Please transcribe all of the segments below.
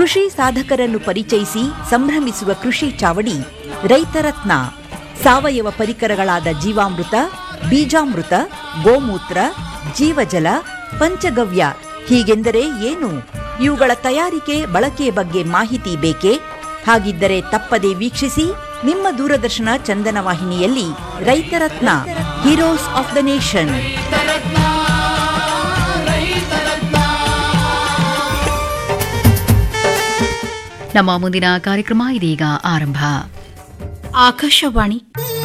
ಕೃಷಿ ಸಾಧಕರನ್ನು ಪರಿಚಯಿಸಿ ಸಂಭ್ರಮಿಸುವ ಕೃಷಿ ಚಾವಡಿ ರೈತರತ್ನ ಸಾವಯವ ಪರಿಕರಗಳಾದ ಜೀವಾಮೃತ ಬೀಜಾಮೃತ ಗೋಮೂತ್ರ ಜೀವಜಲ ಪಂಚಗವ್ಯ ಹೀಗೆಂದರೆ ಏನು ಇವುಗಳ ತಯಾರಿಕೆ ಬಳಕೆಯ ಬಗ್ಗೆ ಮಾಹಿತಿ ಬೇಕೇ ಹಾಗಿದ್ದರೆ ತಪ್ಪದೆ ವೀಕ್ಷಿಸಿ ನಿಮ್ಮ ದೂರದರ್ಶನ ಚಂದನ ವಾಹಿನಿಯಲ್ಲಿ Raitharathna heroes of the nation ನಮ್ಮ ಮುಂದಿನ ಕಾರ್ಯಕ್ರಮ ಇದೀಗ ಆರಂಭ ಆಕಾಶವಾಣಿ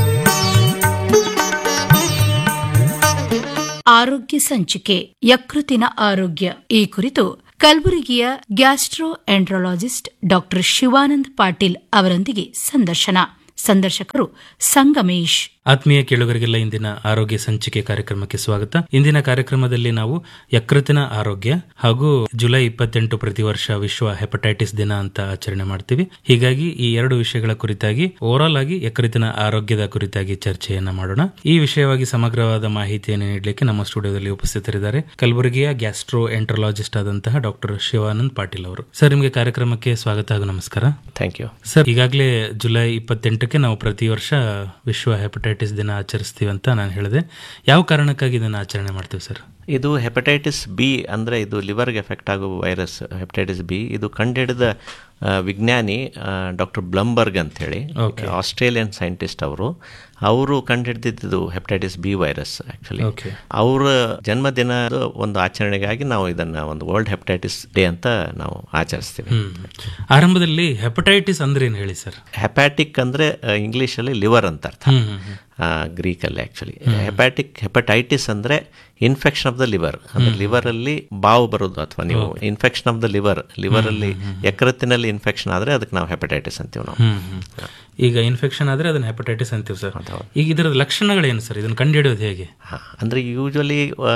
ಆರೋಗ್ಯ ಸಂಚಿಕೆ ಯಕೃತಿನ ಆರೋಗ್ಯ ಈ ಕುರಿತು ಕಲಬುರಗಿಯ gastroenterologist doctor Shivanand Patil ಅವರೊಂದಿಗೆ ಸಂದರ್ಶನ ಸಂದರ್ಶಕರು ಸಂಗಮೇಶ್ ಆತ್ಮೀಯ ಕೇಳುಗರಿಗೆಲ್ಲ ಇಂದಿನ ಆರೋಗ್ಯ ಸಂಚಿಕೆ ಕಾರ್ಯಕ್ರಮಕ್ಕೆ ಸ್ವಾಗತ ಇಂದಿನ ಕಾರ್ಯಕ್ರಮದಲ್ಲಿ ನಾವು ಯಕೃತಿನ ಆರೋಗ್ಯ ಹಾಗೂ ಜುಲೈ ಇಪ್ಪತ್ತೆಂಟು ಪ್ರತಿ ವರ್ಷ ವಿಶ್ವ ಹೆಪಟೈಟಿಸ್ ದಿನ ಅಂತ ಆಚರಣೆ ಮಾಡ್ತೀವಿ ಹೀಗಾಗಿ ಈ ಎರಡು ವಿಷಯಗಳ ಕುರಿತಾಗಿ ಓವರಾಲ್ ಆಗಿ ಯಕೃತಿನ ಆರೋಗ್ಯದ ಕುರಿತಾಗಿ ಚರ್ಚೆಯನ್ನ ಮಾಡೋಣ ಈ ವಿಷಯವಾಗಿ ಸಮಗ್ರವಾದ ಮಾಹಿತಿಯನ್ನು ನೀಡಲಿಕ್ಕೆ ನಮ್ಮ ಸ್ಟುಡಿಯೋದಲ್ಲಿ ಉಪಸ್ಥಿತರಿದ್ದಾರೆ ಕಲಬುರಗಿಯ ಗ್ಯಾಸ್ಟ್ರೋ ಎಂಟ್ರಲಾಜಿಸ್ಟ್ ಆದಂತಹ ಡಾಕ್ಟರ್ ಶಿವಾನಂದ್ ಪಾಟೀಲ್ ಅವರು ಸರ್ ನಿಮಗೆ ಕಾರ್ಯಕ್ರಮಕ್ಕೆ ಸ್ವಾಗತ ಹಾಗೂ ನಮಸ್ಕಾರ ಥ್ಯಾಂಕ್ ಯು ಸರ್ ಈಗಾಗಲೇ ಜುಲೈ ಇಪ್ಪತ್ತೆಂಟಕ್ಕೆ ನಾವು ಪ್ರತಿ ವರ್ಷ ವಿಶ್ವ ಹೆಪಟೈಟಿಸ್ ದಿನ ಆಚರಿಸ್ತೀವಿ ಅಂತ ನಾನು ಹೇಳಿದೆ ಯಾವ ಕಾರಣಕ್ಕಾಗಿ ಇದನ್ನು ಆಚರಣೆ ಮಾಡ್ತೀವಿ ಸರ್ ಇದು ಹೆಪಟೈಟಿಸ್ ಬಿ ಅಂದರೆ ಇದು ಲಿವರ್ಗೆ ಎಫೆಕ್ಟ್ ಆಗುವ ವೈರಸ್ ಹೆಪಟೈಟಿಸ್ ಬಿ ಇದು ಕಂಡುಹಿಡಿದ ಆ, ವಿಜ್ಞಾನಿ ಡಾಕ್ಟರ್ ಬ್ಲಂಬರ್ಗ್ ಅಂಥೇಳಿ ಆಸ್ಟ್ರೇಲಿಯನ್ ಸೈಂಟಿಸ್ಟ್ ಅವರು ಅವರು ಕಂಡುಹಿಡಿದಿದ್ದು hepatitis B virus actually Okay. ಅವರ ಜನ್ಮದಿನದ ಒಂದು ಆಚರಣೆಗಾಗಿ ನಾವು ಇದನ್ನು ಒಂದು ವರ್ಲ್ಡ್ ಹೆಪಟೈಟಿಸ್ ಡೇ ಅಂತ ನಾವು ಆಚರಿಸ್ತೀವಿ ಹ್ಮ್ ಆರಂಭದಲ್ಲಿ ಹೆಪಟೈಟಿಸ್ ಅಂದ್ರೆ ಏನು ಹೇಳಿ ಸರ್ ಹೆಪ್ಯಾಟಿಕ್ ಅಂದರೆ ಇಂಗ್ಲೀಷಲ್ಲಿ ಲಿವರ್ ಅಂತ ಅರ್ಥ ಹ್ಮ್ ಹ್ಮ್ ಹ್ಮ್. ಗ್ರೀಕಲ್ಲಿ ಆ್ಯಕ್ಚುಲಿ ಹೆಪ್ಯಾಟಿಕ್ ಹೆಪಟೈಟಿಸ್ ಅಂದರೆ ಇನ್ಫೆಕ್ಷನ್ ಆಫ್ ದ ಲಿವರ್ ಅಂದರೆ ಲಿವರಲ್ಲಿ ಬಾವು ಬರೋದು ಅಥವಾ ನೀವು ಇನ್ಫೆಕ್ಷನ್ ಆಫ್ ದ ಲಿವರ್ ಲಿವರಲ್ಲಿ ಯಕೃತ್ತಿನಲ್ಲಿ ಇನ್ಫೆಕ್ಷನ್ ಆದರೆ ಅದಕ್ಕೆ ನಾವು ಹೆಪಟೈಟಿಸ್ ಅಂತೀವಿ ನಾವು ಹ್ಮ್ ಹ್ಮ್. ಈಗ ಇನ್ಫೆಕ್ಷನ್ ಆದ್ರೆ ಅದನ್ನ ಹೆಪಟೈಟಿಸ್ ಅಂತೀವಿ ಸರ್ ಈಗ ಇದರ ಲಕ್ಷಣಗಳೇನು ಸರ್ ಇದನ್ನ ಕಂಡುಹಿಡಿಯೋದು ಹೇಗೆ ಹಾಂ ಅಂದರೆ ಯೂಶ್ವಲಿ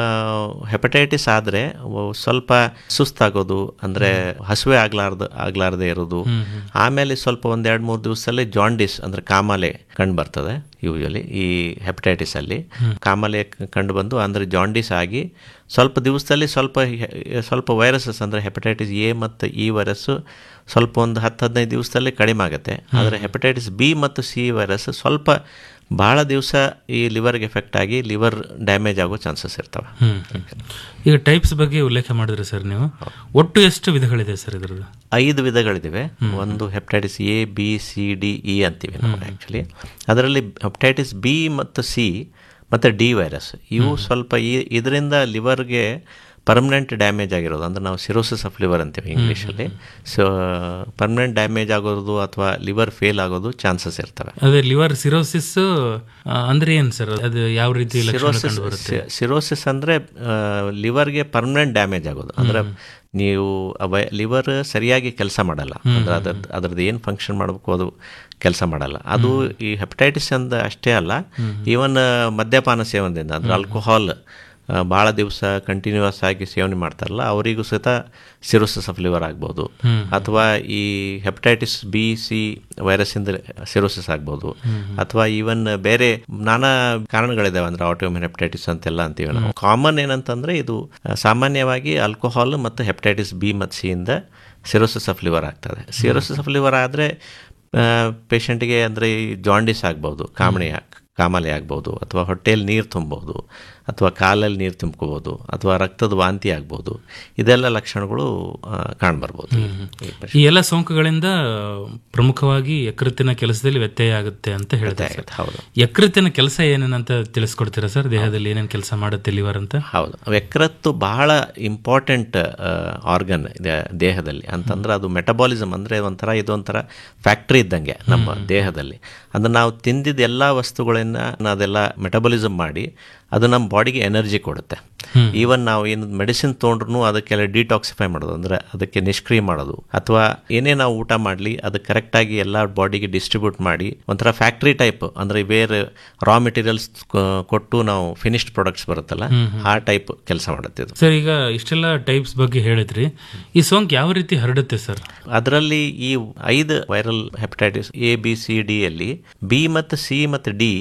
ಹೆಪಟೈಟಿಸ್ ಆದರೆ ಸ್ವಲ್ಪ ಸುಸ್ತಾಗೋದು ಅಂದರೆ ಹಸುವೆ ಆಗ್ಲಾರ್ದು ಆಗ್ಲಾರ್ದೆ ಇರೋದು ಆಮೇಲೆ ಸ್ವಲ್ಪ ಒಂದು ಎರಡು ಮೂರು ದಿವಸದಲ್ಲಿ ಜಾಂಡಿಸ್ ಅಂದರೆ ಕಾಮಾಲೆ ಕಂಡು ಬರ್ತದೆ ಯೂಶ್ವಲಿ ಈ ಹೆಪಟೈಟಿಸ್ ಅಲ್ಲಿ ಕಾಮಾಲೆ ಕಂಡು ಬಂದು ಅಂದರೆ ಜಾಂಡಿಸ್ ಆಗಿ ಸ್ವಲ್ಪ ದಿವಸದಲ್ಲಿ ಸ್ವಲ್ಪ ಹೆ- ಸ್ವಲ್ಪ ವೈರಸಸ್ ಅಂದರೆ ಹೆಪಟೈಟಿಸ್ ಎ ಮತ್ತು ಇ ವೈರಸ್ಸು ಸ್ವಲ್ಪ ಒಂದು ಹತ್ತು ಹದಿನೈದು ದಿವಸದಲ್ಲಿ ಕಡಿಮೆ ಆಗುತ್ತೆ ಆದರೆ ಹೆಪಟೈಟಿಸ್ ಬಿ ಮತ್ತು ಸಿ ವೈರಸ್ ಸ್ವಲ್ಪ ಭಾಳ ದಿವಸ ಈ ಲಿವರ್ಗೆ ಎಫೆಕ್ಟ್ ಆಗಿ ಲಿವರ್ ಡ್ಯಾಮೇಜ್ ಆಗೋ ಚಾನ್ಸಸ್ ಇರ್ತವೆ ಹ್ಮ್ ಹ್ಮ್. ಈಗ ಟೈಪ್ಸ್ ಬಗ್ಗೆ ಉಲ್ಲೇಖ ಮಾಡಿದ್ರಿ ಸರ್ ನೀವು ಒಟ್ಟು ಎಷ್ಟು ವಿಧಗಳಿದೆ ಸರ್ ಇದ್ರದ್ದು ಐದು ವಿಧಗಳಿವೆ ಒಂದು hepatitis A B C D E ಅಂತೀವಿ ನಾವು ಆ್ಯಕ್ಚುಲಿ ಅದರಲ್ಲಿ ಹೆಪಟೈಟಿಸ್ ಬಿ ಮತ್ತು ಸಿ ಮತ್ತು ಡಿ ವೈರಸ್ ಇವು ಸ್ವಲ್ಪ ಈ ಇದರಿಂದ ಲಿವರ್ಗೆ ಪರ್ಮನೆಂಟ್ ಡ್ಯಾಮೇಜ್ ಆಗಿರೋದು ಅಂದ್ರೆ ನಾವು ಸಿರೋಸಿಸ್ ಆಫ್ ಲಿವರ್ ಅಂತೀವಿ ಇಂಗ್ಲೀಷಲ್ಲಿ ಸೊ ಪರ್ಮನೆಂಟ್ ಡ್ಯಾಮೇಜ್ ಆಗೋದು ಅಥವಾ ಲಿವರ್ ಫೇಲ್ ಆಗೋದು ಚಾನ್ಸಸ್ ಇರ್ತವೆ ಅದೇ ಲಿವರ್ ಸಿರೋಸಿಸ್ ಅಂದ್ರೆ ಏನ್ ಸರ್ ಅದು ಯಾವ ರೀತಿ ಲಕ್ಷಣ ಸಿರೋಸಿಸ್ ಕಂಡು ಬರುತ್ತೆ ಸಿರೋಸಿಸ್ ಅಂದರೆ ಲಿವರ್ಗೆ ಪರ್ಮನೆಂಟ್ ಡ್ಯಾಮೇಜ್ ಆಗೋದು ಅಂದ್ರೆ ನೀವು ಲಿವರ್ ಸರಿಯಾಗಿ ಕೆಲಸ ಮಾಡಲ್ಲ ಅಂದ್ರೆ ಅದ್ರದ್ದು ಅದ್ರದ್ದು ಏನು ಫಂಕ್ಷನ್ ಮಾಡಬೇಕು ಅದು ಕೆಲಸ ಮಾಡಲ್ಲ ಅದು ಈ ಹೆಪಟೈಟಿಸ್ ಅಂದ ಅಷ್ಟೇ ಅಲ್ಲ ಈವನ್ ಮದ್ಯಪಾನ ಸೇವನದಿಂದ ಅಂದ್ರೆ ಆಲ್ಕೋಹಾಲ್ ಭಾಳ ದಿವಸ ಕಂಟಿನ್ಯೂಸ್ ಆಗಿ ಸೇವನೆ ಮಾಡ್ತಾರಲ್ಲ ಅವರಿಗೂ ಸಹಿತ ಸಿರೋಸಿಸ್ ಆಫ್ ಲಿವರ್ ಆಗ್ಬೋದು ಅಥವಾ ಈ ಹೆಪಟೈಟಿಸ್ ಬಿ ಸಿ ವೈರಸ್ಸಿಂದ ಸಿರೋಸಿಸ್ ಆಗ್ಬೋದು ಅಥವಾ ಈವನ್ ಬೇರೆ ನಾನಾ ಕಾರಣಗಳಿದಾವೆ ಅಂದ್ರೆ ಆಟೋಮಿನ್ ಹೆಪಟೈಟಿಸ್ ಅಂತೆಲ್ಲ ಅಂತೀವಿ ನಾವು ಕಾಮನ್ ಏನಂತಂದ್ರೆ ಇದು ಆ, ಸಾಮಾನ್ಯವಾಗಿ ಆಲ್ಕೋಹಾಲ್ ಮತ್ತು ಹೆಪಟೈಟಿಸ್ ಬಿ ಮತ್ತು ಸಿ ಇಂದ ಸಿರೋಸಿಸ್ ಆಫ್ ಲಿವರ್ ಆಗ್ತದೆ ಸಿರೋಸಿಸ್ ಆಫ್ ಲಿವರ್ ಆದರೆ ಪೇಷಂಟ್ಗೆ ಅಂದರೆ ಜಾಂಡಿಸ್ ಆಗ್ಬೋದು ಕಾಮಣಿ ಕಾಮಾಲೆ ಆಗ್ಬೋದು ಅಥವಾ ಹೊಟ್ಟೆಯಲ್ಲಿ ನೀರು ತುಂಬೋದು ಅಥವಾ ಕಾಲಲ್ಲಿ ನೀರು ತುಂಬ್ಕೋಬೋದು ಅಥವಾ ರಕ್ತದ ವಾಂತಿ ಆಗ್ಬೋದು ಇದೆಲ್ಲ ಲಕ್ಷಣಗಳು ಕಾಣ್ಬರ್ಬೋದು ಈ patient ಈ ಎಲ್ಲ ಸೋಂಕುಗಳಿಂದ ಪ್ರಮುಖವಾಗಿ ಯಕೃತ್ತಿನ ಕೆಲಸದಲ್ಲಿ ವ್ಯತ್ಯಯ ಆಗುತ್ತೆ ಅಂತ ಹೇಳ್ತಾ ಆಗುತ್ತೆ, ಹೌದು ಯಕೃತ್ತಿನ ಕೆಲಸ ಏನೇನಂತ ತಿಳಿಸ್ಕೊಡ್ತೀರಾ ಸರ್ ದೇಹದಲ್ಲಿ ಏನೇನು ಕೆಲಸ ಮಾಡುತ್ತೆ ಲಿವರ್ ಅಂತ ಹೌದು ಯಕೃತ್ತು ಬಹಳ ಇಂಪಾರ್ಟೆಂಟ್ ಆರ್ಗನ್ ಇದೆ ದೇಹದಲ್ಲಿ ಅಂತಂದ್ರೆ ಅದು ಮೆಟಬಾಲಿಸಮ್ ಅಂದರೆ ಒಂಥರ ಇದೊಂಥರ ಫ್ಯಾಕ್ಟ್ರಿ ಇದ್ದಂಗೆ ನಮ್ಮ ದೇಹದಲ್ಲಿ ಅಂದ್ರೆ ನಾವು ತಿಂದಿದ್ದ ಎಲ್ಲ ವಸ್ತುಗಳನ್ನ ಅದೆಲ್ಲ ಮೆಟಬಾಲಿಸಮ್ ಮಾಡಿ ಅದು ನಮ್ಮ ಬಾಡಿಗೆ ಎನರ್ಜಿ ಕೊಡುತ್ತೆ ಈವನ್ ನಾವು ಏನು ಮೆಡಿಸಿನ್ ತೊಗೊಂಡ್ರು ಅದಕ್ಕೆಲ್ಲ ಡಿಟಾಕ್ಸಿಫೈ ಮಾಡೋದು ಅಂದರೆ ಅದಕ್ಕೆ ನಿಷ್ಕ್ರಿಯ ಮಾಡೋದು ಅಥವಾ ಏನೇ ನಾವು ಊಟ ಮಾಡಲಿ ಅದು ಕರೆಕ್ಟಾಗಿ ಎಲ್ಲ ಬಾಡಿಗೆ ಡಿಸ್ಟ್ರಿಬ್ಯೂಟ್ ಮಾಡಿ ಒಂಥರ ಫ್ಯಾಕ್ಟ್ರಿ ಟೈಪ್ ಅಂದರೆ ಬೇರೆ ರಾ ಮೆಟೀರಿಯಲ್ಸ್ ಕೊಟ್ಟು ನಾವು ಫಿನಿಶ್ಡ್ ಪ್ರಾಡಕ್ಟ್ಸ್ ಬರುತ್ತಲ್ಲ ಆ ಟೈಪ್ ಕೆಲಸ ಮಾಡುತ್ತೆ ಇದು ಸರ್ ಈಗ ಇಷ್ಟೆಲ್ಲ ಟೈಪ್ಸ್ ಬಗ್ಗೆ ಹೇಳಿದ್ರಿ ಈ ಸೋಂಕು ಯಾವ ರೀತಿ ಹರಡುತ್ತೆ ಸರ್ ಅದರಲ್ಲಿ ಈ ಐದು viral hepatitis A B C D ಅಲ್ಲಿ ಬಿ ಮತ್ತು ಸಿ ಮತ್ತು ಡಿ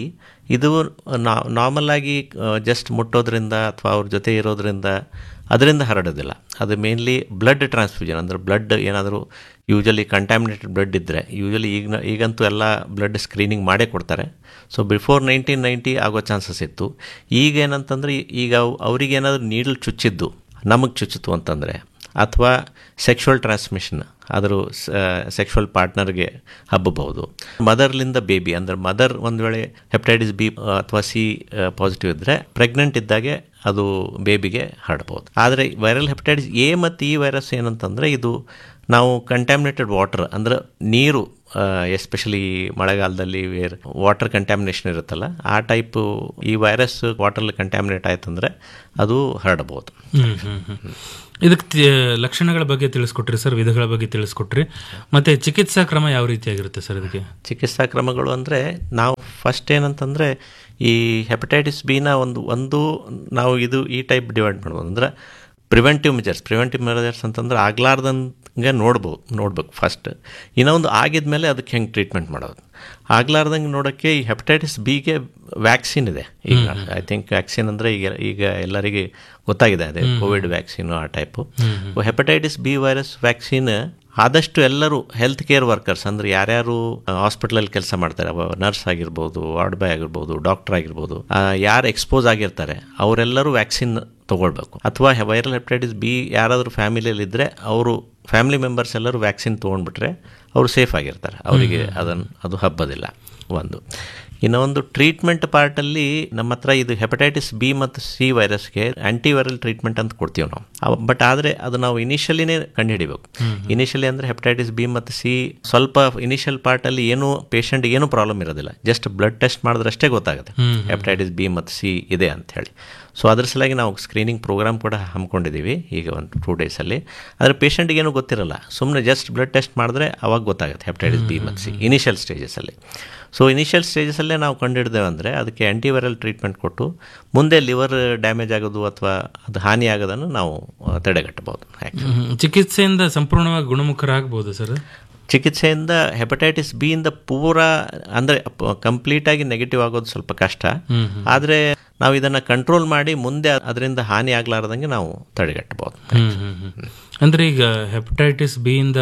ಇದು ನಾರ್ಮಲ್ ಆಗಿ ಜಸ್ಟ್ ಮುಟ್ಟೋದ್ರಿಂದ ಅಥವಾ ಅವ್ರ ಜೊತೆ ಇರೋದ್ರಿಂದ ಅದರಿಂದ ಹರಡೋದಿಲ್ಲ ಅದು ಮೇನ್ಲಿ ಬ್ಲಡ್ ಟ್ರಾನ್ಸ್ಫ್ಯೂಷನ್ ಅಂದರೆ ಬ್ಲಡ್ ಏನಾದರೂ ಯೂಶಲಿ ಕಂಟ್ಯಾಮಿನೇಟೆಡ್ ಬ್ಲಡ್ ಇದ್ದರೆ ಯೂಶಲಿ ಈಗ ಈಗಂತೂ ಎಲ್ಲ ಬ್ಲಡ್ ಸ್ಕ್ರೀನಿಂಗ್ ಮಾಡೇ ಕೊಡ್ತಾರೆ ಸೊ ಬಿಫೋರ್ ನೈನ್ಟೀನ್ ನೈಂಟಿ ಆಗೋ ಚಾನ್ಸಸ್ ಇತ್ತು ಈಗ ಏನಂತಂದರೆ ಈಗ ಅವ್- ಅವ್ರಿಗೇನಾದರೂ ನೀಡಲ್ ಚುಚ್ಚಿದ್ದು ನಮಗೆ ಚುಚ್ಚಿತು ಅಂತಂದರೆ ಅಥವಾ ಸೆಕ್ಷುವಲ್ ಟ್ರಾನ್ಸ್ಮಿಷನ್ ಆದರೂ ಸೆಕ್ಷುವಲ್ ಪಾರ್ಟ್ನರ್ಗೆ ಹಬ್ಬಬಹುದು ಮದರ್ಲಿಂದ ಬೇಬಿ ಅಂದರೆ ಮದರ್ ಒಂದು ವೇಳೆ ಹೆಪಟೈಟಿಸ್ ಬಿ ಅಥವಾ ಸಿ ಪಾಸಿಟಿವ್ ಇದ್ದರೆ ಪ್ರೆಗ್ನೆಂಟ್ ಇದ್ದಾಗೆ ಅದು ಬೇಬಿಗೆ ಹರಡ್ಬೋದು ಆದರೆ ವೈರಲ್ ಹೆಪಟೈಟಿಸ್ ಎ ಮತ್ತು ಈ ವೈರಸ್ ಏನಂತಂದರೆ ಇದು ನಾವು ಕಂಟ್ಯಾಮಿನೇಟೆಡ್ ವಾಟರ್ ಅಂದರೆ ನೀರು ಎಸ್ಪೆಷಲಿ ಮಳೆಗಾಲದಲ್ಲಿ ವೇರ್ ವಾಟರ್ ಕಂಟ್ಯಾಮಿನೇಷನ್ ಇರುತ್ತಲ್ಲ ಆ ಟೈಪು ಈ ವೈರಸ್ ವಾಟರ್ಲಿ ಕಂಟ್ಯಾಮಿನೇಟ್ ಆಯ್ತಂದರೆ ಅದು ಹರಡಬಹುದು ಹ್ಮ್ ಹ್ಮ್ ಹ್ಮ್ ಇದಕ್ಕೆ ತಿ- ಲಕ್ಷಣಗಳ ಬಗ್ಗೆ ತಿಳಿಸ್ಕೊಟ್ರಿ ಸರ್ ವಿಧಗಳ ಬಗ್ಗೆ ತಿಳಿಸ್ಕೊಟ್ರಿ ಮತ್ತೆ ಚಿಕಿತ್ಸಾ ಕ್ರಮ ಯಾವ ರೀತಿಯಾಗಿರುತ್ತೆ ಸರ್ ಇದಕ್ಕೆ ಚಿಕಿತ್ಸಾ ಕ್ರಮಗಳು ಅಂದರೆ ನಾವು ಫಸ್ಟ್ ಏನಂತಂದರೆ ಈ ಹೆಪಟೈಟಿಸ್ ಬಿನ ಒಂದು ಒಂದು ನಾವು ಇದು ಈ ಟೈಪ್ ಡಿವೈಡ್ ಮಾಡ್ಬೋದು ಅಂದ್ರೆ ಪ್ರಿವೆಂಟಿವ್ ಮೆಜರ್ಸ್ ಪ್ರಿವೆಂಟಿವ್ ಮೆಜರ್ಸ್ ಅಂತಂದ್ರೆ ಆಗ್ಲಾರ್ದಂಗೆ ನೋಡ್ಬೋದು ನೋಡ್ಬೇಕು ಫಸ್ಟ್ ಇನ್ನೊಂದು ಆಗಿದ್ಮೇಲೆ ಅದಕ್ಕೆ ಹೆಂಗೆ ಟ್ರೀಟ್ಮೆಂಟ್ ಮಾಡೋದು ಆಗ್ಲಾರ್ದಂಗೆ ನೋಡೋಕ್ಕೆ ಈ ಹೆಪಟೈಟಿಸ್ ಬಿಗೆ ವ್ಯಾಕ್ಸಿನ್ ಇದೆ ಈಗ ಐ ಥಿಂಕ್ ವ್ಯಾಕ್ಸಿನ್ ಅಂದರೆ ಈಗ ಈಗ ಎಲ್ಲರಿಗೆ ಗೊತ್ತಾಗಿದೆ ಅದೇ ಕೋವಿಡ್ ವ್ಯಾಕ್ಸಿನ್ ಆ type hepatitis B virus vaccine ಆದಷ್ಟು ಎಲ್ಲರೂ ಹೆಲ್ತ್ ಕೇರ್ ವರ್ಕರ್ಸ್ ಅಂದರೆ ಯಾರ್ಯಾರು ಹಾಸ್ಪಿಟಲಲ್ಲಿ ಕೆಲಸ ಮಾಡ್ತಾರೆ ನರ್ಸ್ ಆಗಿರ್ಬೋದು ವಾರ್ಡ್ ಬಾಯ್ ಆಗಿರ್ಬೋದು ಡಾಕ್ಟರ್ ಆಗಿರ್ಬೋದು ಆ, ಯಾರು ಎಕ್ಸ್ಪೋಸ್ ಆಗಿರ್ತಾರೆ ಅವರೆಲ್ಲರೂ ವ್ಯಾಕ್ಸಿನ್ ತಗೊಳ್ಬೇಕು ಅಥವಾ ವೈರಲ್ ಹೆಪಟೈಟಿಸ್ ಬಿ ಯಾರಾದರೂ ಫ್ಯಾಮಿಲಿಯಲ್ಲಿ ಇದ್ದರೆ ಅವರು ಫ್ಯಾಮಿಲಿ ಮೆಂಬರ್ಸ್ ಎಲ್ಲರೂ ವ್ಯಾಕ್ಸಿನ್ ತೊಗೊಂಡ್ಬಿಟ್ರೆ ಅವರು ಸೇಫ್ ಆಗಿರ್ತಾರೆ ಅವರಿಗೆ ಅದನ್ನು ಅದು ಹಬ್ಬದಿಲ್ಲ ಒಂದು ಇನ್ನು ಒಂದು ಟ್ರೀಟ್ಮೆಂಟ್ ಪಾರ್ಟಲ್ಲಿ ನಮ್ಮ ಹತ್ರ ಇದು ಹೆಪಟೈಟಿಸ್ ಬಿ ಮತ್ತು ಸಿ ವೈರಸ್ಗೆ ಆಂಟಿವೈರಲ್ ಟ್ರೀಟ್ಮೆಂಟ್ ಅಂತ ಕೊಡ್ತೀವಿ ನಾವು ಬಟ್ ಆದರೆ ಅದು ನಾವು ಇನಿಷಿಯಲಿನೇ ಕಂಡುಹಿಡಿಬೇಕು ಇನಿಷಿಯಲಿ ಅಂದರೆ ಹೆಪಟೈಟಿಸ್ ಬಿ ಮತ್ತು ಸಿ ಸ್ವಲ್ಪ ಇನಿಷಿಯಲ್ ಪಾರ್ಟಲ್ಲಿ ಏನು ಪೇಷಂಟ್ ಏನೂ ಪ್ರಾಬ್ಲಮ್ ಇರೋದಿಲ್ಲ ಜಸ್ಟ್ ಬ್ಲಡ್ ಟೆಸ್ಟ್ ಮಾಡಿದ್ರಷ್ಟೇ ಗೊತ್ತಾಗುತ್ತೆ ಹೆಪಟೈಟಿಸ್ ಬಿ ಮತ್ತು ಸಿ ಇದೆ ಅಂತ ಹೇಳಿ ಸೊ ಅದ್ರ ಸಲುವಾಗಿ ನಾವು ಸ್ಕ್ರೀನಿಂಗ್ ಪ್ರೋಗ್ರಾಮ್ ಕೂಡ ಹಮ್ಮಿಕೊಂಡಿದ್ದೀವಿ ಈಗ ಒಂದು ಟೂ ಡೇಸಲ್ಲಿ ಆದರೆ ಪೇಷಂಟ್ಗೆ ಏನೂ ಗೊತ್ತಿರಲ್ಲ ಸುಮ್ಮನೆ ಜಸ್ಟ್ ಬ್ಲಡ್ ಟೆಸ್ಟ್ ಮಾಡಿದ್ರೆ ಅವಾಗ ಗೊತ್ತಾಗುತ್ತೆ ಹೆಪಟೈಟಿಸ್ ಬಿ ಮತ್ತು ಸಿ ಇನಿಷಿಯಲ್ ಸ್ಟೇಜಸಲ್ಲಿ ಸೊ ಇನಿಷಿಯಲ್ ಸ್ಟೇಜಸಲ್ಲೇ ನಾವು ಕಂಡುಹಿಡ್ದೇವೆ ಅಂದರೆ ಅದಕ್ಕೆ ಆ್ಯಂಟಿವೈರಲ್ ಟ್ರೀಟ್ಮೆಂಟ್ ಕೊಟ್ಟು ಮುಂದೆ ಲಿವರ್ ಡ್ಯಾಮೇಜ್ ಆಗೋದು ಅಥವಾ ಅದು ಹಾನಿ ಆಗೋದನ್ನು ನಾವು ಆ, ತಡೆಗಟ್ಟಬಹುದು ಆ್ಯಕ್ಚುಲಿ ಹ್ಮ್. ಚಿಕಿತ್ಸೆಯಿಂದ ಸಂಪೂರ್ಣವಾಗಿ ಗುಣಮುಖರಾಗಬಹುದು ಸರ್ ಚಿಕಿತ್ಸೆಯಿಂದ ಹೆಪಟೈಟಿಸ್ ಬಿ ಇಂದ ಪೂರ ಅಂದರೆ ಕಂಪ್ಲೀಟಾಗಿ ನೆಗೆಟಿವ್ ಆಗೋದು ಸ್ವಲ್ಪ ಕಷ್ಟ ಆದರೆ ನಾವು ಇದನ್ನು ಕಂಟ್ರೋಲ್ ಮಾಡಿ ಮುಂದೆ ಅದರಿಂದ ಹಾನಿ ಆಗಲಾರ್ದಂಗೆ ನಾವು ತಡೆಗಟ್ಟಬಹುದು ಹ್ಮ್ ಹ್ಮ್ ಹ್ಮ್. ಅಂದ್ರೆ ಈಗ ಹೆಪಟೈಟಿಸ್ ಬಿ ಇಂದ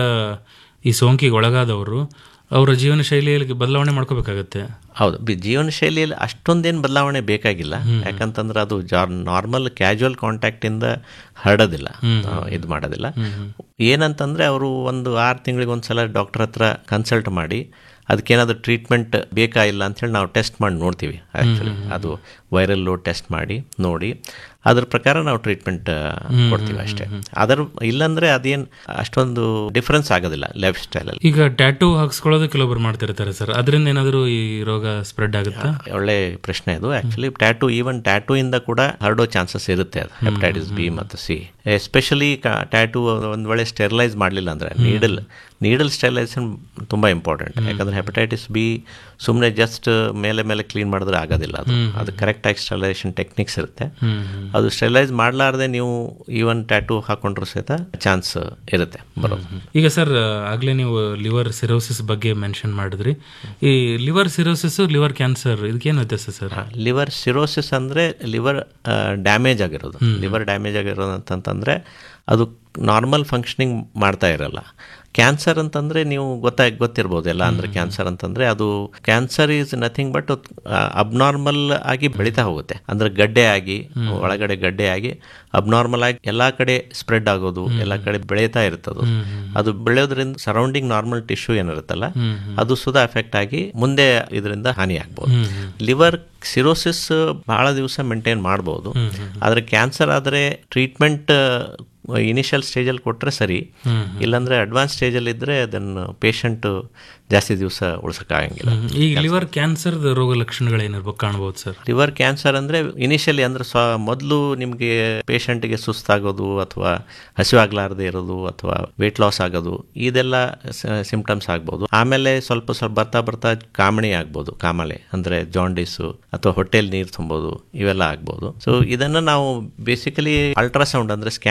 ಈ ಸೋಂಕಿಗೆ ಒಳಗಾದವರು ಅವರ ಜೀವನ ಶೈಲಿಯಲ್ಲಿ ಬದಲಾವಣೆ ಮಾಡ್ಕೋಬೇಕಾಗತ್ತೆ ಹೌದು ಬಿ ಜೀವನ ಶೈಲಿಯಲ್ಲಿ ಅಷ್ಟೊಂದೇನು ಬದಲಾವಣೆ ಬೇಕಾಗಿಲ್ಲ ಯಾಕಂತಂದ್ರೆ ಅದು ನಾರ್ಮಲ್ ಕ್ಯಾಜುವಲ್ ಕಾಂಟ್ಯಾಕ್ಟಿಂದ ಹರಡೋದಿಲ್ಲ ಇದು ಮಾಡೋದಿಲ್ಲ ಏನಂತಂದ್ರೆ ಅವರು ಒಂದು ಆರು ತಿಂಗಳಿಗೆ ಒಂದ್ಸಲ ಡಾಕ್ಟರ್ ಹತ್ರ ಕನ್ಸಲ್ಟ್ ಮಾಡಿ ಅದಕ್ಕೇನಾದರೂ ಟ್ರೀಟ್ಮೆಂಟ್ ಬೇಕಾ ಇಲ್ಲ ಅಂಥೇಳಿ ನಾವು ಟೆಸ್ಟ್ ಮಾಡಿ ನೋಡ್ತೀವಿ ಆ್ಯಕ್ಚುಲಿ ಅದು ವೈರಲ್ ಲೋಡ್ ಟೆಸ್ಟ್ ಮಾಡಿ ನೋಡಿ ಅದ್ರ ಪ್ರಕಾರ ನಾವು ಟ್ರೀಟ್ಮೆಂಟ್ ಕೊಡ್ತೀವಿ ಅಷ್ಟೇ ಅದರ ಇಲ್ಲಾಂದ್ರೆ ಅದೇನು ಅಷ್ಟೊಂದು ಡಿಫ್ರೆನ್ಸ್ ಆಗೋದಿಲ್ಲ ಲೈಫ್ ಸ್ಟೈಲಲ್ಲಿ ಈಗ ಟ್ಯಾಟೂ ಹಾಕ್ಸ್ಕೊಳ್ಳೋದು ಕೆಲವೊಬ್ರು ಮಾಡ್ತಿರ್ತಾರೆ ಸರ್ ಅದರಿಂದ ಏನಾದರೂ ಈ ರೋಗ ಸ್ಪ್ರೆಡ್ ಆಗುತ್ತಾ ಒಳ್ಳೆ ಪ್ರಶ್ನೆ ಅದು ಆಕ್ಚುಲಿ ಟ್ಯಾಟೂ ಈವನ್ ಟ್ಯಾಟೂ ಇಂದ ಕೂಡ ಹರಡೋ ಚಾನ್ಸಸ್ ಇರುತ್ತೆ ಅದು ಹೆಪಟೈಟಿಸ್ ಬಿ ಮತ್ತು ಸಿ ಎಸ್ಪೆಷಲಿ ಟ್ಯಾಟೂ ಒಂದು ವೇಳೆ ಸ್ಟೆರಿಲೈಸ್ ಮಾಡಲಿಲ್ಲ ಅಂದರೆ ನೀಡಲ್ ನೀಡಲ್ ಸ್ಟೆರಿಲೈಸೇಷನ್ ತುಂಬ ಇಂಪಾರ್ಟೆಂಟ್ ಯಾಕಂದ್ರೆ ಹೆಪಟೈಟಿಸ್ ಬಿ ಸುಮ್ಮನೆ ಜಸ್ಟ್ ಮೇಲೆ ಮೇಲೆ ಕ್ಲೀನ್ ಮಾಡಿದ್ರೆ ಆಗೋದಿಲ್ಲ ಅದು ಅದು ಕರೆಕ್ಟಾಗಿ ಸ್ಟೆರಿಲೈಸೇಷನ್ ಟೆಕ್ನಿಕ್ಸ್ ಇರುತ್ತೆ ಅದು ಸ್ಟೆರಿಲೈಸ್ ಮಾಡಲಾರ್ದೆ ನೀವು ಈವನ್ ಟ್ಯಾಟೂ ಹಾಕೊಂಡ್ರು ಸಹಿತ ಚಾನ್ಸ್ ಇರುತ್ತೆ ಬರೋದು ಈಗ ಸರ್ ಆಗ್ಲೇ ನೀವು ಲಿವರ್ ಸಿರೋಸಿಸ್ ಬಗ್ಗೆ ಮೆನ್ಷನ್ ಮಾಡಿದ್ರಿ ಈ ಲಿವರ್ ಸಿರೋಸಿಸ್ ಲಿವರ್ ಕ್ಯಾನ್ಸರ್ ಇದಕ್ಕೇನು ವ್ಯತ್ಯಾಸ ಸರ್ ಲಿವರ್ ಸಿರೋಸಿಸ್ ಅಂದರೆ ಲಿವರ್ ಡ್ಯಾಮೇಜ್ ಆಗಿರೋದು ಲಿವರ್ ಡ್ಯಾಮೇಜ್ ಆಗಿರೋದು ಅಂತಂತಂದರೆ ಅದು ನಾರ್ಮಲ್ ಫಂಕ್ಷನಿಂಗ್ ಮಾಡ್ತಾ ಇರಲ್ಲ ಕ್ಯಾನ್ಸರ್ ಅಂತಂದರೆ ನೀವು ಗೊತ್ತಾಗಿ ಗೊತ್ತಿರ್ಬೋದು ಎಲ್ಲ ಅಂದರೆ ಕ್ಯಾನ್ಸರ್ ಅಂತಂದರೆ ಅದು cancer is nothing but abnormal ಆಗಿ ಬೆಳೀತಾ ಹೋಗುತ್ತೆ ಅಂದರೆ ಗಡ್ಡೆ ಆಗಿ ಒಳಗಡೆ ಗಡ್ಡೆ ಆಗಿ ಅಬ್ನಾರ್ಮಲ್ ಆಗಿ ಎಲ್ಲ ಕಡೆ ಸ್ಪ್ರೆಡ್ ಆಗೋದು ಎಲ್ಲ ಕಡೆ ಬೆಳೀತಾ ಇರ್ತದು ಅದು ಬೆಳೆಯೋದ್ರಿಂದ ಸರೌಂಡಿಂಗ್ ನಾರ್ಮಲ್ ಟಿಶ್ಯೂ ಏನಿರುತ್ತಲ್ಲ ಅದು ಸುಧಾ ಎಫೆಕ್ಟ್ ಆಗಿ ಮುಂದೆ ಇದರಿಂದ ಹಾನಿ ಆಗ್ಬೋದು ಲಿವರ್ ಸಿರೋಸಿಸ್ ಬಹಳ ದಿವಸ ಮೇಂಟೈನ್ ಮಾಡ್ಬೋದು ಆದರೆ ಕ್ಯಾನ್ಸರ್ ಆದರೆ ಟ್ರೀಟ್ಮೆಂಟ್ ಇನಿಷಿಯಲ್ ಸ್ಟೇಜಲ್ಲಿ ಕೊಟ್ಟರೆ ಸರಿ ಇಲ್ಲಾಂದ್ರೆ ಅಡ್ವಾನ್ಸ್ ಸ್ಟೇಜಲ್ಲಿ ಇದ್ದರೆ ಅದನ್ನು ಪೇಷಂಟ್ ಜಾಸ್ತಿ ದಿವಸ ಉಳ್ಸೋಕ್ಕಾಗಂಗಿಲ್ಲ ಈಗ ಲಿವರ್ ಕ್ಯಾನ್ಸರ್ ರೋಗ ಲಕ್ಷಣಗಳೇನಿರ್ಬೇಕು ಕಾಣ್ಬೋದು ಸರ್ ಲಿವರ್ ಕ್ಯಾನ್ಸರ್ ಅಂದರೆ ಇನಿಷಿಯಲಿ ಅಂದರೆ ಸ್ವ ಮೊದಲು ನಿಮಗೆ ಪೇಷಂಟ್ಗೆ ಸುಸ್ತಾಗೋದು ಅಥವಾ ಹಸಿವಾಗಲಾರದೆ ಇರೋದು ಅಥವಾ ವೆಯ್ಟ್ ಲಾಸ್ ಆಗೋದು ಇದೆಲ್ಲ ಸಿಂಪ್ಟಮ್ಸ್ ಆಗ್ಬೋದು ಆಮೇಲೆ ಸ್ವಲ್ಪ ಸ್ವಲ್ಪ ಬರ್ತಾ ಬರ್ತಾ ಕಾಮಣಿ ಆಗ್ಬೋದು ಕಾಮಲೆ ಅಂದರೆ ಜಾಂಡೀಸು ಅಥವಾ ಹೊಟ್ಟೆಲಿ ನೀರು ತುಂಬೋದು ಇವೆಲ್ಲ ಆಗ್ಬೋದು ಸೊ ಇದನ್ನು ನಾವು ಬೇಸಿಕಲಿ ಅಲ್ಟ್ರಾಸೌಂಡ್ ಅಂದರೆ ಸ್ಕ್ಯಾನಿಂಗಲ್ಲಿ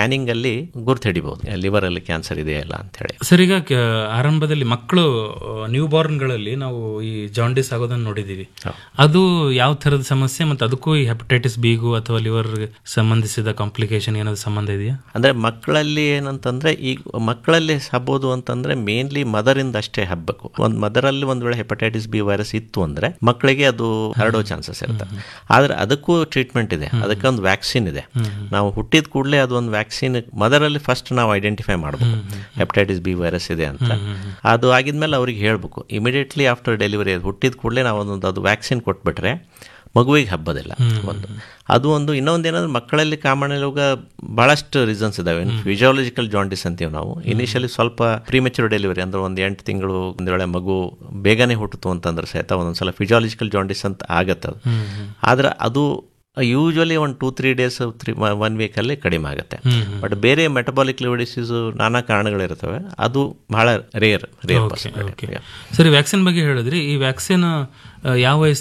ಅಲ್ಲಿ ಗುರ್ತು ಹಿಡಿಬಹುದು ಲಿವರ್ ಅಲ್ಲಿ ಕ್ಯಾನ್ಸರ್ ಇದೆಯಾ ಇಲ್ಲ ಅಂತ ಹೇಳಿ ಸರ್ ಈಗ ಕ- ಆರಂಭದಲ್ಲಿ ಮಕ್ಕಳು ನ್ಯೂ ಗಳಲ್ಲಿ ನಾವು ಈ ಜಾಂಡಿಸ್ ಆಗೋದನ್ನ ನೋಡಿದೀವಿ ಅದು ಯಾವ ತರದ ಸಮಸ್ಯೆ ಮತ್ತೆ ಅದಕ್ಕೂ ಈ ಹೆಪಟೈಟಿಸ್ ಬಿಗೂ ಅಥವಾ ಲಿವರ್ ಸಂಬಂಧಿಸಿದ ಕಾಂಪ್ಲಿಕೇಶನ್ ಏನಾದ್ರು ಸಂಬಂಧ ಇದೆಯಾ ಅಂದ್ರೆ ಮಕ್ಕಳಲ್ಲಿ ಏನಂತಂದ್ರೆ ಈಗ ಮಕ್ಕಳಲ್ಲಿ ಹಬ್ಬೋದು ಅಂತಂದ್ರೆ ಮೇನ್ಲಿ ಮದರ್ ಇಂದ ಅಷ್ಟೇ ಹಬ್ಬಬೇಕು ಒಂದು ಮದರಲ್ಲಿ ಒಂದ್ ವೇಳೆ ಹೆಪಟೈಟಿಸ್ ಬಿ ವೈರಸ್ ಇತ್ತು ಅಂದ್ರೆ ಮಕ್ಕಳಿಗೆ ಅದು ಹರಡೋ ಚಾನ್ಸಸ್ ಇರುತ್ತೆ ಆದ್ರೆ ಅದಕ್ಕೂ ಟ್ರೀಟ್ಮೆಂಟ್ ಇದೆ ಅದಕ್ಕೆ ಒಂದು ವ್ಯಾಕ್ಸಿನ್ ಇದೆ ನಾವು ಹುಟ್ಟಿದ ಕೂಡಲೇ ಅದು ಒಂದು ವ್ಯಾಕ್ಸಿನ್ ಮದರಲ್ಲಿ ಫಸ್ಟ್ ನಾವು ಐಡೆಂಟಿಫೈ ಮಾಡಬೇಕು ಹೆಪಟೈಟಿಸ್ ಬಿ ವೈರಸ್ ಇದೆ ಅಂತ ಅದು ಆಗಿದ್ಮೇಲೆ ಅವ್ರಿಗೆ ಹೇಳ್ಬೇಕು ಇಮಿಡಿಯೇಟ್ಲಿ ಆಫ್ಟರ್ ಡೆಲಿವರಿ ಹುಟ್ಟಿದ ಕೂಡಲೇ ನಾವು ಒಂದು ಅದು ವ್ಯಾಕ್ಸಿನ್ ಕೊಟ್ಬಿಟ್ರೆ ಮಗುವಿಗೆ ಹಬ್ಬದಿಲ್ಲ ಒಂದು ಅದು ಒಂದು ಇನ್ನೊಂದು ಏನಂದ್ರೆ ಮಕ್ಕಳಲ್ಲಿ ಕಾಮನ್ ರೋಗ ಬಹಳಷ್ಟು ರೀಸನ್ಸ್ ಇದಾವೆ ಫಿಸಿಯಾಲಜಿಕಲ್ ಜಾಂಡಿಸ್ ಅಂತೀವಿ ನಾವು ಇನಿಷಿಯಲಿ ಸ್ವಲ್ಪ ಪ್ರಿಮೆಚೂರ್ ಡೆಲಿವರಿ ಅಂದ್ರೆ ಒಂದು ಎಂಟು ತಿಂಗಳು ಒಂದು ವೇಳೆ ಮಗು ಬೇಗನೆ ಹುಟ್ಟಿತು ಅಂತಂದ್ರೆ ಸಹಿತ ಒಂದೊಂದ್ಸಲ ಫಿಸಿಯಾಲಜಿಕಲ್ ಜಾಂಡಿಸ್ ಅಂತ ಆಗತ್ತೆ ಅದು ಆದ್ರೆ ಅದು ಯೂಶ್ವಲಿ ಒಂದು two three days three one ವೀಕಲ್ಲಿ ಕಡಿಮೆ ಆಗುತ್ತೆ ಬಟ್ ಬೇರೆ ಮೆಟಬಾಲಿಕ್ ಲಿವರ್ ಡಿಸೀಸು ನಾನಾ ಕಾರಣಗಳಿರ್ತವೆ ಅದು ಬಹಳ ರೇರ್ ರೇರ್ ಓಕೆ ಸರಿ ವ್ಯಾಕ್ಸಿನ್ ಬಗ್ಗೆ ಹೇಳಿದ್ರಿ ಈ ವ್ಯಾಕ್ಸಿನ್ ಯಾವ